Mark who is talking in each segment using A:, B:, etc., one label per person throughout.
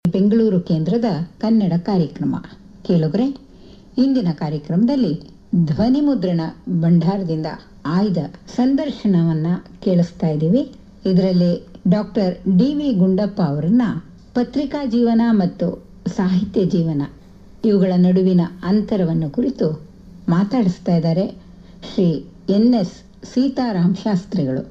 A: ಬೆಂಗಳೂರು ಕೇಂದ್ರದ ಕನ್ನಡ ಕಾರ್ಯಕ್ರಮ ಕೇಳುಗರೆ ಇಂದಿನ ಕಾರ್ಯಕ್ರಮದಲ್ಲಿ ಧ್ವನಿ ಮುದ್ರಣ ಭಂಡಾರದಿಂದ ಆಯ್ದ ಸಂದರ್ಶನವನ್ನ ಕೇಳಿಸ್ತಾ ಇದ್ದೀವಿ ಇದರಲ್ಲಿ ಡಾಕ್ಟರ್ ಡಿ ವಿ ಗುಂಡಪ್ಪ ಅವರನ್ನ ಪತ್ರಿಕಾ ಜೀವನ ಮತ್ತು ಸಾಹಿತ್ಯ ಜೀವನ ಇವುಗಳ ನಡುವಿನ ಅಂತರವನ್ನು ಕುರಿತು ಮಾತಾಡಿಸ್ತಾ ಇದ್ದಾರೆ ಶ್ರೀ ಎನ್ ಎಸ್ ಸೀತಾರಾಮ್ ಶಾಸ್ತ್ರಿಗಳು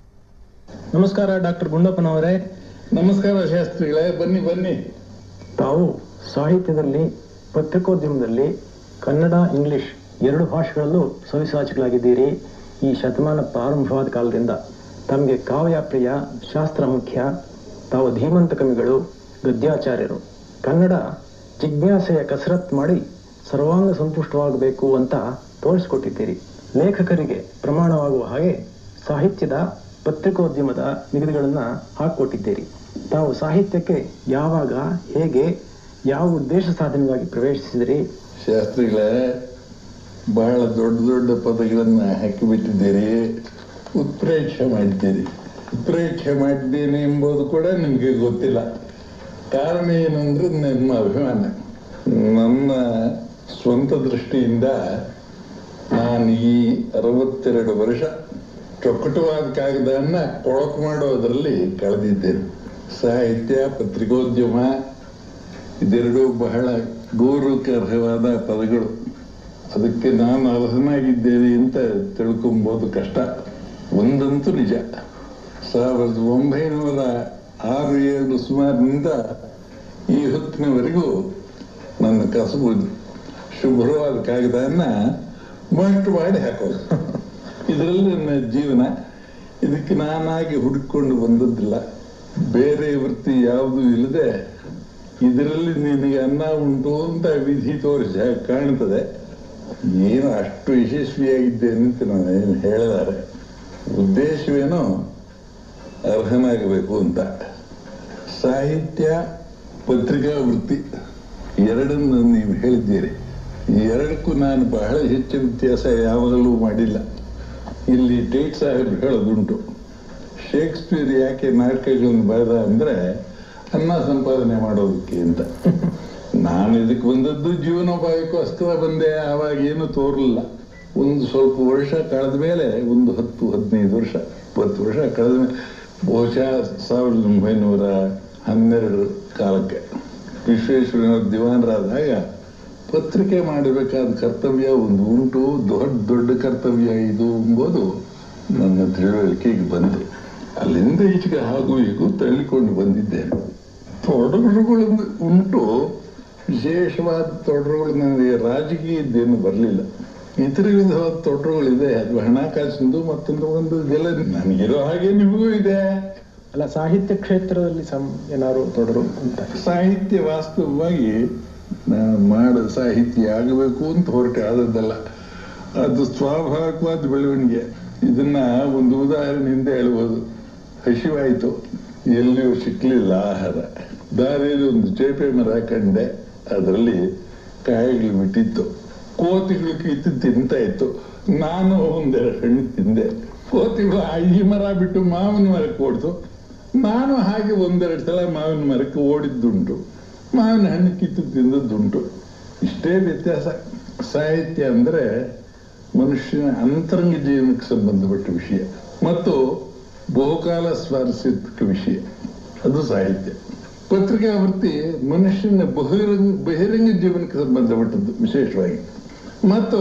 B: ನಮಸ್ಕಾರ ಡಾಕ್ಟರ್ ಗುಂಡಪ್ಪನವರೇ
C: ನಮಸ್ಕಾರ ಶಾಸ್ತ್ರಿಗಳೇ ಬನ್ನಿ ಬನ್ನಿ
B: ತಾವು ಸಾಹಿತ್ಯದಲ್ಲಿ ಪತ್ರಿಕೋದ್ಯಮದಲ್ಲಿ ಕನ್ನಡ ಇಂಗ್ಲಿಷ್ ಎರಡು ಭಾಷೆಗಳಲ್ಲೂ ಸವಿಸಾಚಿಗಳಾಗಿದ್ದೀರಿ ಈ ಶತಮಾನ ಪ್ರಾರಂಭವಾದ ಕಾಲದಿಂದ ತಮಗೆ ಕಾವ್ಯ ಪ್ರಿಯ ಶಾಸ್ತ್ರ ಮುಖ್ಯ ತಾವು ಧೀಮಂತ ಕವಿಗಳು ಗದ್ಯಾಚಾರ್ಯರು ಕನ್ನಡ ಜಿಜ್ಞಾಸೆಯ ಕಸರತ್ ಮಾಡಿ ಸರ್ವಾಂಗ ಸಂಪುಷ್ಟವಾಗಬೇಕು ಅಂತ ತೋರಿಸಿಕೊಟ್ಟಿದ್ದೀರಿ ಲೇಖಕರಿಗೆ ಪ್ರಮಾಣವಾಗುವ ಹಾಗೆ ಸಾಹಿತ್ಯದ ಪತ್ರಿಕೋದ್ಯಮದ ನಿಗದಿಗಳನ್ನ ಹಾಕಿಕೊಟ್ಟಿದ್ದೀರಿ ತಾವು ಸಾಹಿತ್ಯಕ್ಕೆ ಯಾವಾಗ ಹೇಗೆ ಯಾವ ಉದ್ದೇಶ ಸಾಧನೆಗಾಗಿ ಪ್ರವೇಶಿಸಿದಿರಿ
C: ಶಾಸ್ತ್ರಿಗಳೇ ಬಹಳ ದೊಡ್ಡ ದೊಡ್ಡ ಪದಗಳನ್ನ ಹಾಕಿಬಿಟ್ಟಿದ್ದೀರಿ ಉತ್ಪ್ರೇಕ್ಷೆ ಮಾಡಿದ್ದೀರಿ ಉತ್ಪ್ರೇಕ್ಷೆ ಮಾಡಿದ್ದೇನೆ ಎಂಬುದು ಕೂಡ ನಿಮಗೆ ಗೊತ್ತಿಲ್ಲ ಕಾರಣ ಏನಂದ್ರೆ ನಿಮ್ಮ ಅಭಿಮಾನ ನನ್ನ ಸ್ವಂತ ದೃಷ್ಟಿಯಿಂದ ನಾನು ಈ ಅರವತ್ತೆರಡು ವರ್ಷ ಚೊಕ್ಕಟವಾದ ಕಾಗದನ್ನ ಕೊಳಕು ಮಾಡೋದರಲ್ಲಿ ಕಳೆದಿದ್ದೇನೆ ಸಾಹಿತ್ಯ ಪತ್ರಿಕೋದ್ಯಮ ಇದೆರಡು ಬಹಳ ಗೌರವಕ್ಕರ್ಹವಾದ ಪದಗಳು ಅದಕ್ಕೆ ನಾನು ಅರ್ಹನಾಗಿದ್ದೇನೆ ಅಂತ ತಿಳ್ಕೊಂಬೋದು ಕಷ್ಟ ಒಂದಂತೂ ನಿಜ ಸಾವಿರದ ಒಂಬೈನೂರ ಆರು ಏಳು ಸುಮಾರಿನಿಂದ ಈ ಹೊತ್ತಿನವರೆಗೂ ನನ್ನ ಕಸಬು ಇದು. ಶುಭ್ರವಾದ ಕಾಗದನ್ನ ಮಸ್ಟ್ ಮಾಡಿ ಹಾಕೋದು ಇದರಲ್ಲಿ ನನ್ನ ಜೀವನ ಇದಕ್ಕೆ ನಾನಾಗಿ ಹುಡುಕೊಂಡು ಬಂದದ್ದಿಲ್ಲ ಬೇರೆ ವೃತ್ತಿ ಯಾವುದೂ ಇಲ್ಲದೆ ಇದರಲ್ಲಿ ನಿನಗೆ ಅನ್ನ ಉಂಟು ಅಂತ ವಿಧಿ ತೋರಿಸಿ ಹಾಗೆ ಕಾಣ್ತದೆ ಏನು ಅಷ್ಟು ಯಶಸ್ವಿಯಾಗಿದ್ದೇನೆ ಅಂತ ನಾನು ಏನು ಹೇಳಿದ್ದಾರೆ ಉದ್ದೇಶವೇನೋ ಅರ್ಹನಾಗಬೇಕು ಅಂತ ಸಾಹಿತ್ಯ ಪತ್ರಿಕಾ ವೃತ್ತಿ ಎರಡನ್ನು ನೀವು ಹೇಳಿದ್ದೀರಿ ಈ ಎರಡಕ್ಕೂ ನಾನು ಬಹಳ ಹೆಚ್ಚು ವ್ಯತ್ಯಾಸ ಯಾವಾಗಲೂ ಮಾಡಿಲ್ಲ ಇಲ್ಲಿ ಟೇಟ್ ಸಾಹೇಬ್ ಹೇಳೋದುಂಟು ಶೇಕ್ಸ್ಪಿಯರ್ ಯಾಕೆ ನಾಟಕಗಳನ್ನು ಬರೆದ ಅಂದ್ರೆ ಅನ್ನ ಸಂಪಾದನೆ ಮಾಡೋದಕ್ಕೆ ಅಂತ ನಾನು ಇದಕ್ಕೆ ಬಂದದ್ದು ಜೀವನೋಪಾಯಕ್ಕೋಸ್ಕರ ಬಂದೆ ಆವಾಗ ಏನು ತೋರಲಿಲ್ಲ ಒಂದು ಸ್ವಲ್ಪ ವರ್ಷ ಕಳೆದ ಮೇಲೆ ಒಂದು ಹತ್ತು ಹದಿನೈದು ವರ್ಷ ಇಪ್ಪತ್ತು ವರ್ಷ ಕಳೆದ ಮೇಲೆ ಬಹುಶಃ ಸಾವಿರದ ಒಂಬೈನೂರ ಹನ್ನೆರಡು ಕಾಲಕ್ಕೆ ವಿಶ್ವೇಶ್ವರಯ್ಯ ದಿವಾನರಾದಾಗ ಪತ್ರಿಕೆ ಮಾಡಬೇಕಾದ ಕರ್ತವ್ಯ ಒಂದು ಉಂಟು ದೊಡ್ಡ ದೊಡ್ಡ ಕರ್ತವ್ಯ ಇದು ಎಂಬುದು ನನ್ನ ತಿಳುವಳಿಕೆಗೆ ಬಂತು ಅಲ್ಲಿಂದ ಈಚೆಗೆ ಹಾಗೂ ಹೀಗೂ ತಳ್ಳಿಕೊಂಡು ಬಂದಿದ್ದೇನೆ ತೊಡರುಗಳು ಉಂಟು ವಿಶೇಷವಾದ ತೊಡರುಗಳು ನನಗೆ ರಾಜಕೀಯದ್ದೇನು ಬರಲಿಲ್ಲ ಇತರ ವಿಧವಾದ ತೊಡರುಗಳಿದೆ ಅದು ಹಣಕಾಸಿಂದು ಮತ್ತೊಂದು ಒಂದು ಇದೆಲ್ಲ ನನಗಿರೋ ಹಾಗೆ ನಿಮಗೂ ಇದೆ
B: ಅಲ್ಲ ಸಾಹಿತ್ಯ ಕ್ಷೇತ್ರದಲ್ಲಿ ಸಂ ಏನಾದ್ರು ತೊಡರು ಅಂತ
C: ಸಾಹಿತ್ಯ ವಾಸ್ತವವಾಗಿ ನಾನು ಮಾಡೋ ಸಾಹಿತ್ಯ ಆಗಬೇಕು ಅಂತ ಹೊರಟೆ ಆದದ್ದಲ್ಲ ಅದು ಸ್ವಾಭಾವಿಕವಾದ ಬೆಳವಣಿಗೆ ಇದನ್ನ ಒಂದು ಉದಾಹರಣೆಯಿಂದ ಹೇಳ್ಬೋದು ಹಸಿವಾಯಿತು ಎಲ್ಲಿಯೂ ಸಿಕ್ಕಲಿಲ್ಲ ಆಹಾರ ದಾರಿಯಲ್ಲಿ ಒಂದು ಚೇಪೆ ಮರ ಕಂಡೆ ಅದರಲ್ಲಿ ಕಾಯಿಗಳು ಬಿಟ್ಟಿತ್ತು ಕೋತಿಗಳು ಕಿತ್ತು ತಿಂತಾ ಇತ್ತು ನಾನು ಒಂದೆರಡು ಹಣ್ಣು ತಿಂದೆ ಕೋತಿಗಳು ಆ ಈ ಮರ ಬಿಟ್ಟು ಮಾವಿನ ಮರಕ್ಕೆ ಓಡ್ತು ನಾನು ಹಾಗೆ ಒಂದೆರಡು ಸಲ ಮಾವಿನ ಮರಕ್ಕೆ ಓಡಿದ್ದುಂಟು ಮಾವಿನ ಹಣ್ಣು ಕಿತ್ತು ತಿಂದದ್ದುಂಟು ಇಷ್ಟೇ ವ್ಯತ್ಯಾಸ ಸಾಹಿತ್ಯ ಅಂದ್ರೆ ಮನುಷ್ಯನ ಅಂತರಂಗ ಜೀವನಕ್ಕೆ ಸಂಬಂಧಪಟ್ಟ ವಿಷಯ ಮತ್ತು ಬಹುಕಾಲ ಸ್ವಾರಸ್ಯಕ ವಿಷಯ ಅದು ಸಾಹಿತ್ಯ ಪತ್ರಿಕಾ ವೃತ್ತಿ ಮನುಷ್ಯನ ಬಹಿರಂಗ ಬಹಿರಂಗ ಜೀವನಕ್ಕೆ ಸಂಬಂಧಪಟ್ಟದ್ದು ವಿಶೇಷವಾಗಿ ಮತ್ತು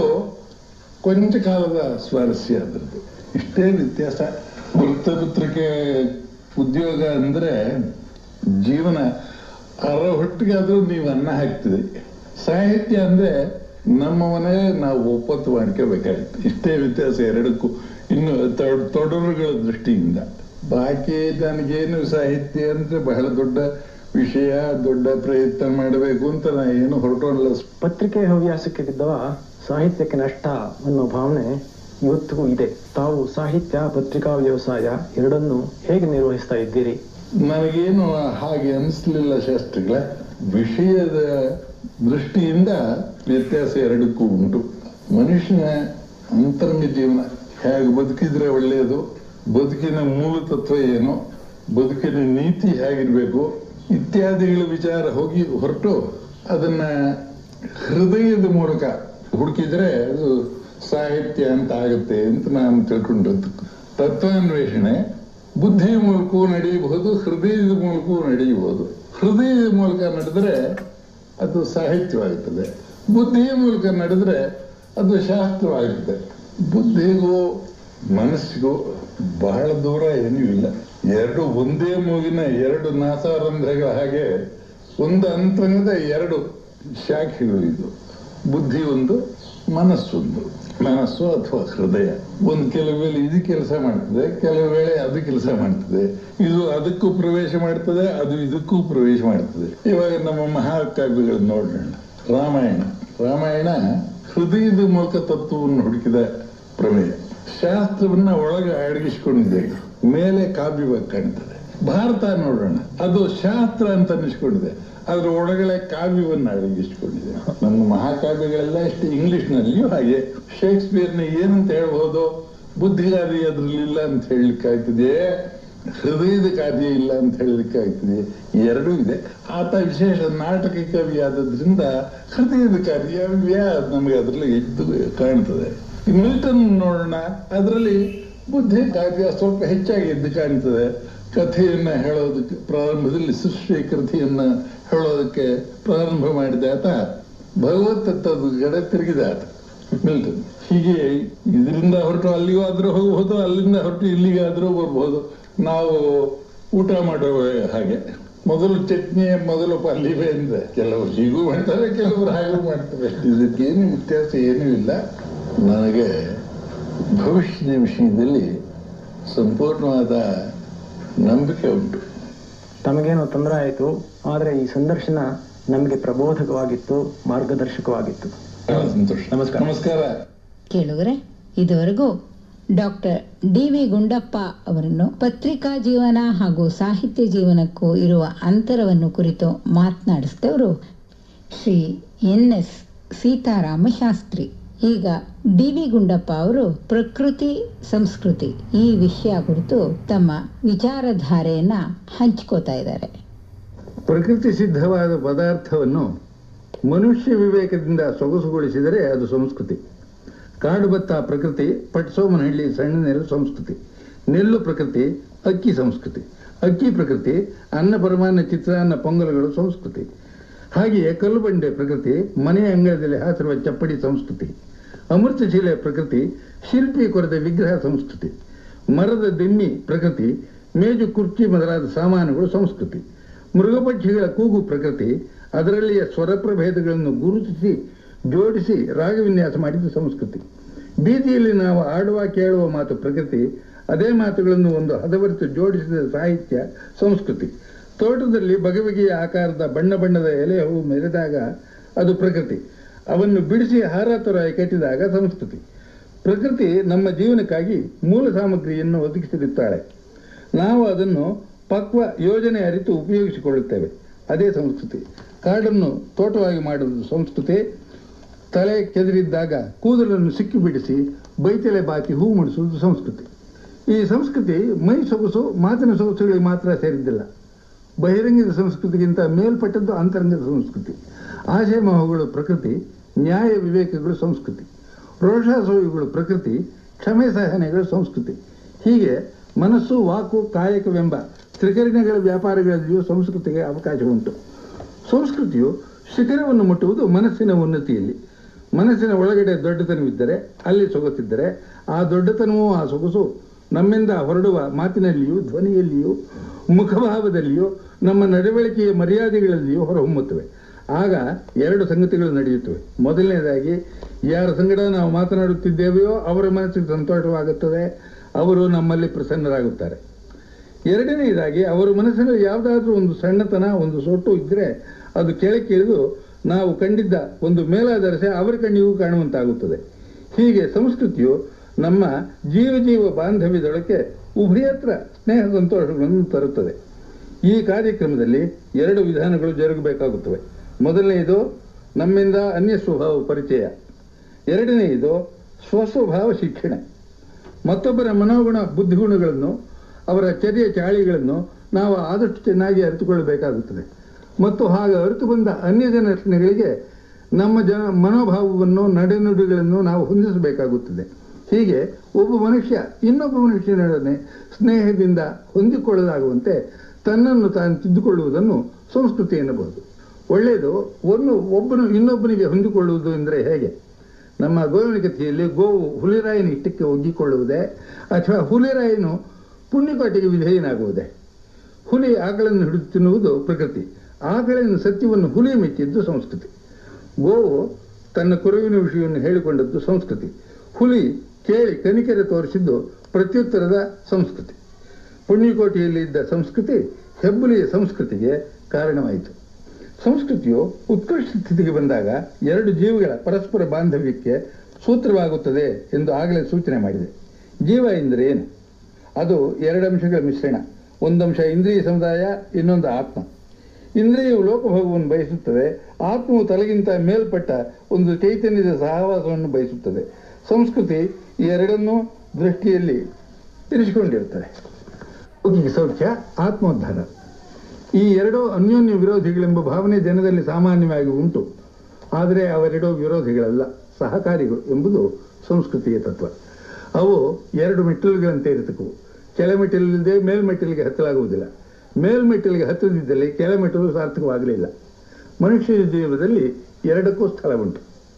C: ಕೊಂಚ ಕಾಲದ ಸ್ವಾರಸ್ಯ ಅದರದ್ದು ಇಷ್ಟೇ ವ್ಯತ್ಯಾಸ ವೃತ್ತಪತ್ರಿಕೆ ಉದ್ಯೋಗ ಅಂದ್ರೆ ಜೀವನ ಅರ ಹೊಟ್ಟಿಗಾದ್ರೂ ನೀವು ಅನ್ನ ಹಾಕ್ತಿದೆ ಸಾಹಿತ್ಯ ಅಂದ್ರೆ ನಮ್ಮ ಮನೆ ನಾವು ಒಪ್ಪತ್ತು ಮಾಡ್ಕೋಬೇಕಾಗಿತ್ತು ಇಷ್ಟೇ ವ್ಯತ್ಯಾಸ ಎರಡಕ್ಕೂ ಇನ್ನು ತೊಡ್- ತೊಡರುಗಳ ದೃಷ್ಟಿಯಿಂದ ಬಾಕಿ ನನಗೇನು ಸಾಹಿತ್ಯ ಅಂದ್ರೆ ಬಹಳ ದೊಡ್ಡ ವಿಷಯ ದೊಡ್ಡ ಪ್ರಯತ್ನ ಮಾಡಬೇಕು ಅಂತ ನಾ ಏನು ಹೊರಟೋಲ್ಲ
B: ಪತ್ರಿಕೆ ಹವ್ಯಾಸಕ್ಕೆ ಬಿದ್ದವ ಸಾಹಿತ್ಯಕ್ಕೆ ನಷ್ಟ ಅನ್ನೋ ಭಾವನೆ ಇವತ್ತಿಗೂ ಇದೆ ತಾವು ಸಾಹಿತ್ಯ ಪತ್ರಿಕಾ ವ್ಯವಸಾಯ ಎರಡನ್ನು ಹೇಗೆ ನಿರ್ವಹಿಸ್ತಾ ಇದ್ದೀರಿ
C: ನನಗೇನು ಹಾಗೆ ಅನಿಸ್ಲಿಲ್ಲ ಶಾಸ್ತ್ರಿಗಳ ವಿಷಯದ ದೃಷ್ಟಿಯಿಂದ ವ್ಯತ್ಯಾಸ ಎರಡಕ್ಕೂ ಉಂಟು ಮನುಷ್ಯನ ಅಂತರಂಗ ಜೀವನ ಹೇಗೆ ಬದುಕಿದ್ರೆ ಒಳ್ಳೆಯದು ಬದುಕಿನ ಮೂಲ ತತ್ವ ಏನು ಬದುಕಿನ ನೀತಿ ಹೇಗಿರ್ಬೇಕು ಇತ್ಯಾದಿಗಳ ವಿಚಾರ ಹೋಗಿ ಹೊರಟು ಅದನ್ನ ಹೃದಯದ ಮೂಲಕ ಹುಡುಕಿದ್ರೆ ಅದು ಸಾಹಿತ್ಯ ಅಂತ ಆಗುತ್ತೆ ಅಂತ ನಾನು ತಿಳ್ಕೊಂಡದ್ದು ತತ್ವಾನ್ವೇಷಣೆ ಬುದ್ಧಿಯ ಮೂಲಕವೂ ನಡೆಯಬಹುದು ಹೃದಯದ ಮೂಲಕವೂ ನಡೆಯಬಹುದು ಹೃದಯದ ಮೂಲಕ ನಡೆದ್ರೆ ಅದು ಸಾಹಿತ್ಯವಾಗುತ್ತದೆ ಬುದ್ಧಿಯ ಮೂಲಕ ನಡೆದ್ರೆ ಅದು ಶಾಸ್ತ್ರವಾಗುತ್ತೆ ಬುದ್ಧಿಗೂ ಮನಸ್ಸಿಗೂ ಬಹಳ ದೂರ ಏನೂ ಇಲ್ಲ ಎರಡು ಒಂದೇ ಮೂಗಿನ ಎರಡು ನಾಸಾರಂಧ್ರಗಳ ಹಾಗೆ ಒಂದು ಅಂತಂಗದ ಎರಡು ಶಾಖೆಗಳು ಇದು ಬುದ್ಧಿ ಒಂದು ಮನಸ್ಸೊಂದು ಮನಸ್ಸು ಅಥವಾ ಹೃದಯ ಒಂದು ಕೆಲವು ವೇಳೆ ಇದು ಕೆಲಸ ಮಾಡ್ತದೆ ಕೆಲವು ವೇಳೆ ಅದು ಕೆಲಸ ಮಾಡ್ತದೆ ಇದು ಅದಕ್ಕೂ ಪ್ರವೇಶ ಮಾಡ್ತದೆ ಅದು ಇದಕ್ಕೂ ಪ್ರವೇಶ ಮಾಡ್ತದೆ ಇವಾಗ ನಮ್ಮ ಮಹಾಕಾವ್ಯಗಳನ್ನು ನೋಡೋಣ ರಾಮಾಯಣ ರಾಮಾಯಣ ಹೃದಯದ ಮೂಲಕ ತತ್ವವನ್ನು ಹುಡುಕಿದ ಪ್ರಮೇಯ ಶಾಸ್ತ್ರವನ್ನ ಒಳಗೆ ಅಡಗಿಸಿಕೊಂಡಿದೆ ಮೇಲೆ ಕಾವ್ಯವಾಗಿ ಕಾಣ್ತದೆ ಭಾರತ ನೋಡೋಣ ಅದು ಶಾಸ್ತ್ರ ಅಂತ ಅನಿಸ್ಕೊಂಡಿದೆ ಅದ್ರ ಒಳಗಡೆ ಕಾವ್ಯವನ್ನ ಅಡಗಿಸಿಕೊಂಡಿದೆ ನಮ್ಮ ಮಹಾಕಾವ್ಯಗಳೆಲ್ಲ ಇಷ್ಟು ಇಂಗ್ಲಿಷ್ನಲ್ಲಿಯೂ ಹಾಗೆ ಶೇಕ್ಸ್ಪಿಯರ್ನ ಏನಂತ ಹೇಳ್ಬೋದು ಬುದ್ಧಿಗಾದಿ ಅದ್ರಲ್ಲಿಲ್ಲ ಅಂತ ಹೇಳಲಿಕ್ಕೆ ಆಗ್ತದೆ ಹೃದಯದ ಕಾರ್ಯ ಇಲ್ಲ ಅಂತ ಹೇಳಲಿಕ್ಕೆ ಆಗ್ತದೆ ಎರಡೂ ಇದೆ ಆತ ವಿಶೇಷ ನಾಟಕ ಕವಿ ಆದದ್ರಿಂದ ಹೃದಯದ ಕಾರ್ಯ ವ್ಯಾ ನಮಗೆ ಅದರಲ್ಲಿ ಎದ್ದು ಕಾಣ್ತದೆ ಈ ಮಿಲ್ಟನ್ ನೋಡೋಣ ಅದರಲ್ಲಿ ಬುದ್ಧಿ ಕಾರ್ಯ ಸ್ವಲ್ಪ ಹೆಚ್ಚಾಗಿ ಎದ್ದು ಕಾಣ್ತದೆ ಕಥೆಯನ್ನ ಹೇಳೋದಕ್ಕೆ ಪ್ರಾರಂಭದಲ್ಲಿ ಸೃಷ್ಟಿ ಕೃತಿಯನ್ನ ಹೇಳೋದಕ್ಕೆ ಪ್ರಾರಂಭ ಮಾಡಿದ ಆತ ಭಗವತ್ ತತ್ವದ ಕಡೆ ತಿರುಗಿದ ಆತ ಮಿಲ್ಟನ್ ಹೀಗೆ ಇದರಿಂದ ಹೊರಟು ಅಲ್ಲಿಗೂ ಆದ್ರೂ ಹೋಗಬಹುದು ಅಲ್ಲಿಂದ ಹೊರಟು ಇಲ್ಲಿಗಾದ್ರೂ ಬರ್ಬೋದು ನಾವು ಊಟ ಮಾಡೋ ಹಾಗೆ ಮೊದಲು ಚಟ್ನಿ ಮೊದಲು ಪಲ್ಲಿವೆ ಅಂದ್ರೆ ಕೆಲವರು ಹೀಗೂ ಮಾಡ್ತಾರೆ ಕೆಲವರು ಹಾಗೂ ಮಾಡ್ತಾರೆ ಇದಕ್ಕೇನು ವ್ಯತ್ಯಾಸ ಏನೂ ಇಲ್ಲ ನನಗೆ ಭವಿಷ್ಯದ ವಿಷಯದಲ್ಲಿ ಸಂಪೂರ್ಣವಾದ ನಂಬಿಕೆ ಉಂಟು
B: ತಮಗೇನೋ ತೊಂದರೆ ಆಯಿತು ಆದರೆ ಈ ಸಂದರ್ಶನ ನಮಗೆ ಪ್ರಬೋಧಕವಾಗಿತ್ತು ಮಾರ್ಗದರ್ಶಕವಾಗಿತ್ತು
C: ಬಹಳ ಸಂತೋಷ
B: ನಮಸ್ಕಾರ.
C: ನಮಸ್ಕಾರ
A: ಕೇಳುಗರೆ ಇದುವರೆಗೂ ಡಾಕ್ಟರ್ ಡಿ ವಿ ಗುಂಡಪ್ಪ ಅವರನ್ನು ಪತ್ರಿಕಾ ಜೀವನ ಹಾಗೂ ಸಾಹಿತ್ಯ ಜೀವನಕ್ಕೂ ಇರುವ ಅಂತರವನ್ನು ಕುರಿತು ಮಾತನಾಡಿಸಿದವರು ಶ್ರೀ ಎನ್ ಎಸ್ ಸೀತಾರಾಮ ಶಾಸ್ತ್ರಿ ಈಗ ಡಿ ವಿ ಗುಂಡಪ್ಪ ಅವರು ಪ್ರಕೃತಿ ಸಂಸ್ಕೃತಿ ಈ ವಿಷಯ ಕುರಿತು ತಮ್ಮ ವಿಚಾರಧಾರೆಯನ್ನ ಹಂಚ್ಕೋತಾ ಇದ್ದಾರೆ
D: ಪ್ರಕೃತಿ ಸಿದ್ಧವಾದ ಪದಾರ್ಥವನ್ನು ಮನುಷ್ಯ ವಿವೇಕದಿಂದ ಸೊಗಸುಗೊಳಿಸಿದರೆ ಅದು ಸಂಸ್ಕೃತಿ ಕಾಡು ಭತ್ತ ಪ್ರಕೃತಿ ಪಟ್ಸೋಮನಹಳ್ಳಿ ಸಣ್ಣ ನೆಲ್ಲು ಸಂಸ್ಕೃತಿ ನೆಲ್ಲು ಪ್ರಕೃತಿ ಅಕ್ಕಿ ಸಂಸ್ಕೃತಿ ಅಕ್ಕಿ ಪ್ರಕೃತಿ ಅನ್ನ ಪರಮಾನ್ನ ಚಿತ್ರಾನ್ನ ಪೊಂಗಲ್ಗಳು ಸಂಸ್ಕೃತಿ ಹಾಗೆಯೇ ಕಲ್ಲು ಬಂಡೆ ಪ್ರಕೃತಿ ಮನೆಯ ಅಂಗಳದಲ್ಲಿ ಹಾಸಿರುವ ಚಪ್ಪಡಿ ಸಂಸ್ಕೃತಿ ಅಮೃತಶಿಲೆ ಪ್ರಕೃತಿ ಶಿಲ್ಪಿ ಕೊರೆದ ವಿಗ್ರಹ ಸಂಸ್ಕೃತಿ ಮರದ ದಿಮ್ಮಿ ಪ್ರಕೃತಿ ಮೇಜು ಕುರ್ಚಿ ಮೊದಲಾದ ಸಾಮಾನುಗಳು ಸಂಸ್ಕೃತಿ ಮೃಗಪಕ್ಷಿಗಳ ಕೂಗು ಪ್ರಕೃತಿ ಅದರಲ್ಲಿಯ ಸ್ವರ ಪ್ರಭೇದಗಳನ್ನು ಗುರುತಿಸಿ ಜೋಡಿಸಿ ರಾಗವಿನ್ಯಾಸ ಮಾಡಿದ ಸಂಸ್ಕೃತಿ ಬೀದಿಯಲ್ಲಿ ನಾವು ಆಡುವ ಕೇಳುವ ಮಾತು ಪ್ರಕೃತಿ ಅದೇ ಮಾತುಗಳನ್ನು ಒಂದು ಹದವರಿತು ಜೋಡಿಸಿದ ಸಾಹಿತ್ಯ ಸಂಸ್ಕೃತಿ ತೋಟದಲ್ಲಿ ಬಗೆ ಬಗೆಯ ಆಕಾರದ ಬಣ್ಣ ಬಣ್ಣದ ಎಲೆ ಹೂವು ಮೆರೆದಾಗ ಅದು ಪ್ರಕೃತಿ ಅವನ್ನು ಬಿಡಿಸಿ ಹಾರ ತೊರಾಯಿ ಕಟ್ಟಿದಾಗ ಸಂಸ್ಕೃತಿ ಪ್ರಕೃತಿ ನಮ್ಮ ಜೀವನಕ್ಕಾಗಿ ಮೂಲ ಸಾಮಗ್ರಿಯನ್ನು ಒದಗಿಸಿರುತ್ತಾಳೆ ನಾವು ಅದನ್ನು ಪಕ್ವ ಯೋಜನೆ ಅರಿತು ಉಪಯೋಗಿಸಿಕೊಳ್ಳುತ್ತೇವೆ ಅದೇ ಸಂಸ್ಕೃತಿ ಕಾಡನ್ನು ತೋಟವಾಗಿ ಮಾಡುವುದು ಸಂಸ್ಕೃತಿ ತಲೆ ಕೆದರಿದ್ದಾಗ ಕೂದಲನ್ನು ಸಿಕ್ಕಿ ಬಿಡಿಸಿ ಬೈತಲೆ ಬಾಕಿ ಹೂ ಮುಡಿಸುವುದು ಸಂಸ್ಕೃತಿ ಈ ಸಂಸ್ಕೃತಿ ಮೈ ಸೊಗಸು ಮಾತಿನ ಸೊಗಸುಗಳಿಗೆ ಮಾತ್ರ ಸೇರಿದ್ದಿಲ್ಲ ಬಹಿರಂಗದ ಸಂಸ್ಕೃತಿಗಿಂತ ಮೇಲ್ಪಟ್ಟದ್ದು ಅಂತರಂಗದ ಸಂಸ್ಕೃತಿ ಆಶೆ ಮೋಹಗಳು ಪ್ರಕೃತಿ ನ್ಯಾಯ ವಿವೇಕಗಳು ಸಂಸ್ಕೃತಿ ರೋಷಾಸೋಯುಗಳು ಪ್ರಕೃತಿ ಕ್ಷಮೆ ಸಹನೆಗಳು ಸಂಸ್ಕೃತಿ ಹೀಗೆ ಮನಸ್ಸು ವಾಕು ಕಾಯಕವೆಂಬ ತ್ರಿಕರಣಗಳ ವ್ಯಾಪಾರಗಳಲ್ಲಿಯೂ ಸಂಸ್ಕೃತಿಗೆ ಅವಕಾಶ ಉಂಟು ಸಂಸ್ಕೃತಿಯು ಶಿಖರವನ್ನು ಮುಟ್ಟುವುದು ಮನಸ್ಸಿನ ಉನ್ನತಿಯಲ್ಲಿ ಮನಸ್ಸಿನ ಒಳಗಡೆ ದೊಡ್ಡತನವಿದ್ದರೆ ಅಲ್ಲಿ ಸೊಗಸಿದ್ದರೆ ಆ ದೊಡ್ಡತನವೂ ಆ ಸೊಗಸು ನಮ್ಮಿಂದ ಹೊರಡುವ ಮಾತಿನಲ್ಲಿಯೂ ಧ್ವನಿಯಲ್ಲಿಯೂ ಮುಖಭಾವದಲ್ಲಿಯೂ ನಮ್ಮ ನಡವಳಿಕೆಯ ಮರ್ಯಾದೆಗಳಲ್ಲಿಯೂ ಹೊರಹೊಮ್ಮುತ್ತವೆ ಆಗ ಎರಡು ಸಂಗತಿಗಳು ನಡೆಯುತ್ತವೆ ಮೊದಲನೇದಾಗಿ ಯಾರ ಸಂಗಡ ನಾವು ಮಾತನಾಡುತ್ತಿದ್ದೇವೆಯೋ ಅವರ ಮನಸ್ಸಿಗೆ ಸಂತೋಷವಾಗುತ್ತದೆ ಅವರು ನಮ್ಮಲ್ಲಿ ಪ್ರಸನ್ನರಾಗುತ್ತಾರೆ ಎರಡನೆಯದಾಗಿ ಅವರ ಮನಸ್ಸಿನಲ್ಲಿ ಯಾವುದಾದ್ರೂ ಒಂದು ಸಣ್ಣತನ ಒಂದು ಸೊಟ್ಟು ಇದ್ದರೆ ಅದು ಕೆಳಕ್ಕೆ ಇಳಿದು ನಾವು ಕಂಡಿದ್ದ ಒಂದು ಮೇಲಾದರಸೆ ಅವರ ಕಣ್ಣಿಗೂ ಕಾಣುವಂತಾಗುತ್ತದೆ ಹೀಗೆ ಸಂಸ್ಕೃತಿಯು ನಮ್ಮ ಜೀವ ಜೀವ ಬಾಂಧವ್ಯದೊಳಕ್ಕೆ ಉಭಯತ್ರ ಸ್ನೇಹ ಸಂತೋಷಗಳನ್ನು ತರುತ್ತದೆ ಈ ಕಾರ್ಯಕ್ರಮದಲ್ಲಿ ಎರಡು ವಿಧಾನಗಳು ಜರುಗಬೇಕಾಗುತ್ತವೆ ಮೊದಲನೆಯದು ನಮ್ಮಿಂದ ಅನ್ಯ ಸ್ವಭಾವ ಪರಿಚಯ ಎರಡನೆಯದು ಸ್ವಸ್ವಭಾವ ಶಿಕ್ಷಣ ಮತ್ತೊಬ್ಬರ ಮನೋಗುಣ ಬುದ್ಧಿಗುಣಗಳನ್ನು ಅವರ ಚರ್ಯ ಚಾಳಿಗಳನ್ನು ನಾವು ಆದಷ್ಟು ಚೆನ್ನಾಗಿ ಅರಿತುಕೊಳ್ಳಬೇಕಾಗುತ್ತದೆ ಮತ್ತು ಹಾಗೆ ಅರಿತು ಬಂದ ಅನ್ಯ ಜನಗಳಿಗೆ ನಮ್ಮ ಜನ ಮನೋಭಾವವನ್ನು ನಡೆನುಡಿಗಳನ್ನು ನಾವು ಹೊಂದಿಸಬೇಕಾಗುತ್ತದೆ ಹೀಗೆ ಒಬ್ಬ ಮನುಷ್ಯ ಇನ್ನೊಬ್ಬ ಮನುಷ್ಯನೊಡನೆ ಸ್ನೇಹದಿಂದ ಹೊಂದಿಕೊಳ್ಳಲಾಗುವಂತೆ ತನ್ನನ್ನು ತಾನು ತಿದ್ದುಕೊಳ್ಳುವುದನ್ನು ಸಂಸ್ಕೃತಿ ಎನ್ನಬಹುದು ಒಳ್ಳೆಯದು ಒಂದು ಒಬ್ಬನು ಇನ್ನೊಬ್ಬನಿಗೆ ಹೊಂದಿಕೊಳ್ಳುವುದು ಎಂದರೆ ಹೇಗೆ ನಮ್ಮ ಗೋವಿನ ಕಥೆಯಲ್ಲಿ ಗೋವು ಹುಲಿರಾಯನ ಇಷ್ಟಕ್ಕೆ ಒಗ್ಗಿಕೊಳ್ಳುವುದೇ ಅಥವಾ ಹುಲಿರಾಯನು ಪುಣ್ಯಕೋಟೆಗೆ ವಿಧೇಯನಾಗುವುದೇ ಹುಲಿ ಆಕಳನ್ನು ಹಿಡಿದು ತಿನ್ನುವುದು ಪ್ರಕೃತಿ ಆಕಳಿನ ಸತ್ಯವನ್ನು ಹುಲಿ ಮೆಚ್ಚಿದ್ದು ಸಂಸ್ಕೃತಿ ಗೋವು ತನ್ನ ಕುರುವಿನ ವಿಷಯವನ್ನು ಹೇಳಿಕೊಂಡದ್ದು ಸಂಸ್ಕೃತಿ ಹುಲಿ ಕೇಳಿ ಕನಿಕರೆ ತೋರಿಸಿದ್ದು ಪ್ರತ್ಯುತ್ತರದ ಸಂಸ್ಕೃತಿ ಪುಣ್ಯಕೋಟೆಯಲ್ಲಿ ಇದ್ದ ಸಂಸ್ಕೃತಿ ಹೆಬ್ಬುಲಿಯ ಸಂಸ್ಕೃತಿಗೆ ಕಾರಣವಾಯಿತು ಸಂಸ್ಕೃತಿಯು ಉತ್ಕೃಷ್ಟ ಸ್ಥಿತಿಗೆ ಬಂದಾಗ ಎರಡು ಜೀವಿಗಳ ಪರಸ್ಪರ ಬಾಂಧವ್ಯಕ್ಕೆ ಸೂತ್ರವಾಗುತ್ತದೆ ಎಂದು ಆಗಲೇ ಸೂಚನೆ ಮಾಡಿದೆ ಜೀವ ಎಂದರೆ ಏನು ಅದು ಎರಡು ಅಂಶಗಳ ಮಿಶ್ರಣ ಒಂದಂಶ ಇಂದ್ರಿಯ ಸಮುದಾಯ ಇನ್ನೊಂದು ಆತ್ಮ ಇಂದ್ರಿಯವು ಲೋಕಭೋಗವನ್ನು ಬಯಸುತ್ತದೆ ಆತ್ಮವು ತಲೆಗಿಂತ ಮೇಲ್ಪಟ್ಟ ಒಂದು ಚೈತನ್ಯದ ಸಹವಾಸವನ್ನು ಬಯಸುತ್ತದೆ ಸಂಸ್ಕೃತಿ ಈ ಎರಡನ್ನೂ ದೃಷ್ಟಿಯಲ್ಲಿ ಇರಿಸಿಕೊಂಡಿರುತ್ತದೆ ಲೌಕಿಕ ಸೌಖ್ಯ ಆತ್ಮೋದ್ಧಾರ ಈ ಎರಡೂ ಅನ್ಯೋನ್ಯ ವಿರೋಧಿಗಳೆಂಬ ಭಾವನೆ ಜನರಲ್ಲಿ ಸಾಮಾನ್ಯವಾಗಿ ಉಂಟು ಆದರೆ ಅವೆರಡೂ ವಿರೋಧಿಗಳಲ್ಲ ಸಹಕಾರಿಗಳು ಎಂಬುದು ಸಂಸ್ಕೃತಿಯ ತತ್ವ ಅವು ಎರಡು ಮೆಟ್ಟಿಲುಗಳಂತೆ ಇರತಕ್ಕವು ಕೆಳಮೆಟ್ಟಿಲಿಲ್ಲದೆ ಮೇಲ್ಮೆಟ್ಟಿಲಿಗೆ ಹತ್ತಲಾಗುವುದಿಲ್ಲ ಮೇಲ್ಮೆಟ್ಟಿಲಿಗೆ ಹತ್ತದಿದ್ದಲ್ಲಿ ಕೆಳಮೆಟ್ಟಿಲು ಸಾರ್ಥಕವಾಗಲಿಲ್ಲ ಮನುಷ್ಯ ಜೀವನದಲ್ಲಿ ಎರಡಕ್ಕೂ ಸ್ಥಳ ಉಂಟು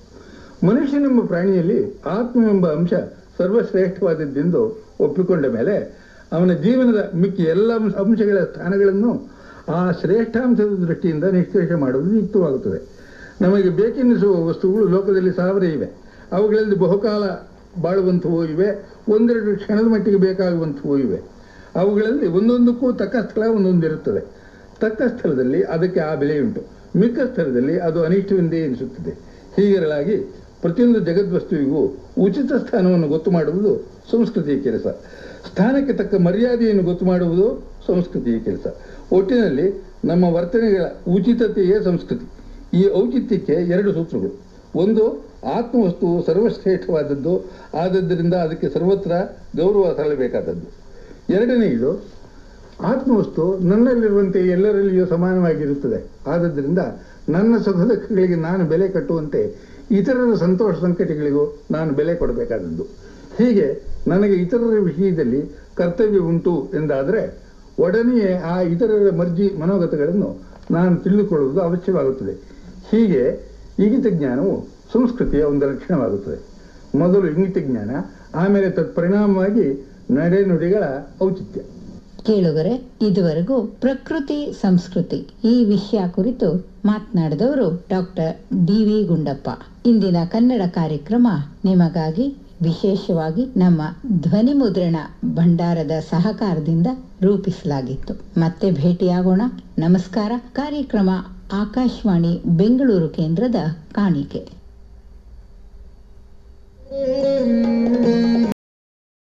D: ಮನುಷ್ಯನೆಂಬ ಪ್ರಾಣಿಯಲ್ಲಿ ಆತ್ಮವೆಂಬ ಅಂಶ ಸರ್ವಶ್ರೇಷ್ಠವಾದದ್ದೆಂದು ಒಪ್ಪಿಕೊಂಡ ಮೇಲೆ ಅವನ ಜೀವನದ ಮಿಕ್ಕಿ ಎಲ್ಲ ಅಂಶ- ಅಂಶಗಳ ಸ್ಥಾನಗಳನ್ನು ಆ ಶ್ರೇಷ್ಠಾಂಶದ ದೃಷ್ಟಿಯಿಂದ ನಿಷ್ಕರ್ಷ ಮಾಡುವುದು ಯುಕ್ತವಾಗುತ್ತದೆ ನಮಗೆ ಬೇಕೆನ್ನಿಸುವ ವಸ್ತುಗಳು ಲೋಕದಲ್ಲಿ ಸಾವಿರ ಇವೆ ಅವುಗಳಲ್ಲಿ ಬಹುಕಾಲ ಬಾಳುವಂಥವು ಇವೆ ಒಂದೆರಡು ಕ್ಷಣದ ಮಟ್ಟಿಗೆ ಬೇಕಾಗುವಂಥವು ಇವೆ ಅವುಗಳಲ್ಲಿ ಒಂದೊಂದಕ್ಕೂ ತಕ್ಕ ಸ್ಥಳ ಒಂದೊಂದಿರುತ್ತದೆ ತಕ್ಕ ಸ್ಥಳದಲ್ಲಿ ಅದಕ್ಕೆ ಆ ಬೆಲೆಯುಂಟು ಮಿಕ್ಕ ಸ್ಥಳದಲ್ಲಿ ಅದು ಅನಿಷ್ಟವೆಂದೇ ಎನಿಸುತ್ತದೆ ಹೀಗಿರಲಾಗಿ ಪ್ರತಿಯೊಂದು ಜಗದ್ವಸ್ತುವಿಗೂ ಉಚಿತ ಸ್ಥಾನವನ್ನು ಗೊತ್ತು ಮಾಡುವುದು ಸಂಸ್ಕೃತಿಯ ಕೆಲಸ ಸ್ಥಾನಕ್ಕೆ ತಕ್ಕ ಮರ್ಯಾದೆಯನ್ನು ಗೊತ್ತು ಮಾಡುವುದು ಸಂಸ್ಕೃತಿಯ ಕೆಲಸ ಒಟ್ಟಿನಲ್ಲಿ ನಮ್ಮ ವರ್ತನೆಗಳ ಉಚಿತತೆಯೇ ಸಂಸ್ಕೃತಿ ಈ ಔಚಿತ್ಯಕ್ಕೆ ಎರಡು ಸೂತ್ರಗಳು ಒಂದು ಆತ್ಮವಸ್ತುವು ಸರ್ವಶ್ರೇಷ್ಠವಾದದ್ದು ಆದದ್ದರಿಂದ ಅದಕ್ಕೆ ಸರ್ವತ್ರ ಗೌರವ ಸಲ್ಲಬೇಕಾದದ್ದು ಎರಡನೆಯದು ಆತ್ಮವಸ್ತು ನನ್ನಲ್ಲಿರುವಂತೆ ಎಲ್ಲರಲ್ಲಿಯೂ ಸಮಾನವಾಗಿರುತ್ತದೆ ಆದದ್ದರಿಂದ ನನ್ನ ಸುಖದುಃಖಗಳಿಗೆ ನಾನು ಬೆಲೆ ಕಟ್ಟುವಂತೆ ಇತರರ ಸಂತೋಷ ಸಂಕಟಗಳಿಗೂ ನಾನು ಬೆಲೆ ಕೊಡಬೇಕಾದದ್ದು ಹೀಗೆ ನನಗೆ ಇತರರ ವಿಷಯದಲ್ಲಿ ಕರ್ತವ್ಯ ಉಂಟು ಎಂದಾದರೆ ಒಡನೆಯೇ ಆ ಇತರರ ಮರ್ಜಿ ಮನೋಗತಗಳನ್ನು ನಾನು ತಿಳಿದುಕೊಳ್ಳುವುದು ಅವಶ್ಯವಾಗುತ್ತದೆ ಹೀಗೆ ಇಂಗಿತ ಜ್ಞಾನವು ಸಂಸ್ಕೃತಿಯ ಒಂದು ಲಕ್ಷಣವಾಗುತ್ತದೆ ಮೊದಲು ಇಂಗಿತ ಜ್ಞಾನ ಆಮೇಲೆ ತತ್ಪರಿಣಾಮವಾಗಿ ನಡೆನುಡಿಗಳ ಔಚಿತ್ಯ
A: ಕೇಳುಗರೆ ಇದುವರೆಗೂ ಪ್ರಕೃತಿ ಸಂಸ್ಕೃತಿ ಈ ವಿಷಯ ಕುರಿತು ಮಾತನಾಡಿದವರು ಡಾಕ್ಟರ್ ಡಿ ವಿ ಗುಂಡಪ್ಪ ಇಂದಿನ ಕನ್ನಡ ಕಾರ್ಯಕ್ರಮ ನಿಮಗಾಗಿ ವಿಶೇಷವಾಗಿ ನಮ್ಮ ಧ್ವನಿ ಮುದ್ರಣ ಭಂಡಾರದ ಸಹಕಾರದಿಂದ ರೂಪಿಸಲಾಗಿತ್ತು ಮತ್ತೆ ಭೇಟಿಯಾಗೋಣ ನಮಸ್ಕಾರ ಕಾರ್ಯಕ್ರಮ ಆಕಾಶವಾಣಿ ಬೆಂಗಳೂರು ಕೇಂದ್ರದ ಕಾಣಿಕೆ